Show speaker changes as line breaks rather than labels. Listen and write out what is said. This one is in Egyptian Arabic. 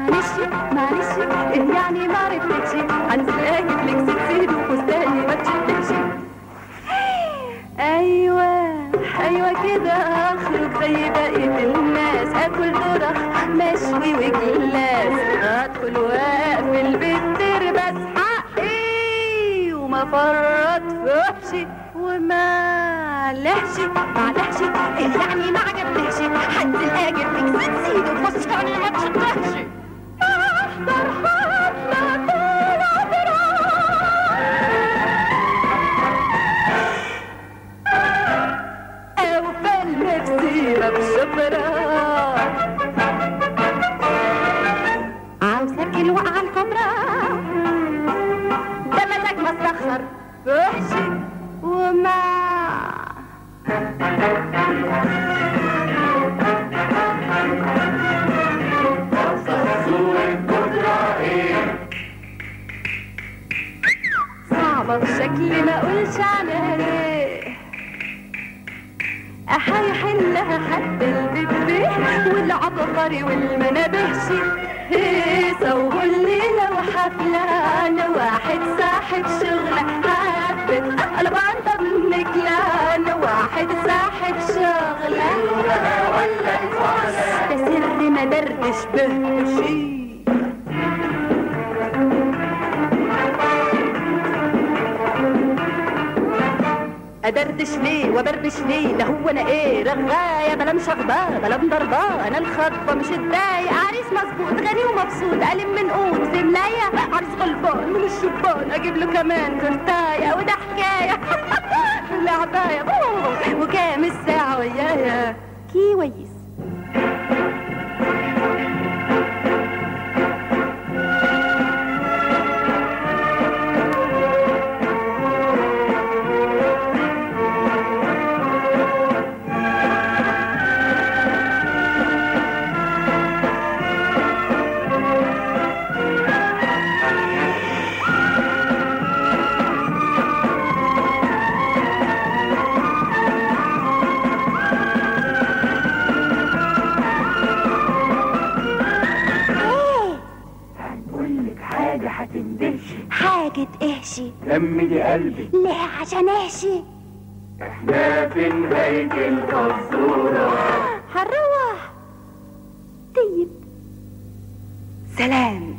معلش معلش ايه يعني ما عرفتش هنزل اجيب لك ست سيد وفستاني ما تشدش ايوه ايوه كده اخرج زي بقيه الناس اكل ذره مشوي وجلاس ادخل واقفل بالتربس حقي وما فرط فحشي وما لحش ما لحش ايه يعني ما عجبتكش هنزل اجيب لك ست سيد وفستاني ما تشدش احضر حفله أو فيلم بسيرة بشبرة عاوزك الوقعة الكبرى ده مزاج مستخسر وحشي وما صعبة بشكل ما اقولش عليه هيحلها حتى البيبي والعبقري والمنابهشي هيصة والليلة وحفلة أنا واحد صاحب شغلة حبت أقلب عن منك لا أنا واحد صاحب شغلة ده سر ما دردش به شي ادردش ليه وبربش ليه ده هو انا ايه رغايه بلا مشغباه بلا مضرباه انا الخطبه مش الدايق عريس مظبوط غني ومبسوط قلم من قوت في ملايه عريس غلبان من الشبان اجيب له كمان تورتايه وده حكايه لعبايه وكام الساعه ويايا كويس
هنقولك حاجة هتندهشي
حاجة اهشي
جمدي قلبك
ليه عشان اهشي
احنا في نهاية الفزورة
هنروح طيب سلام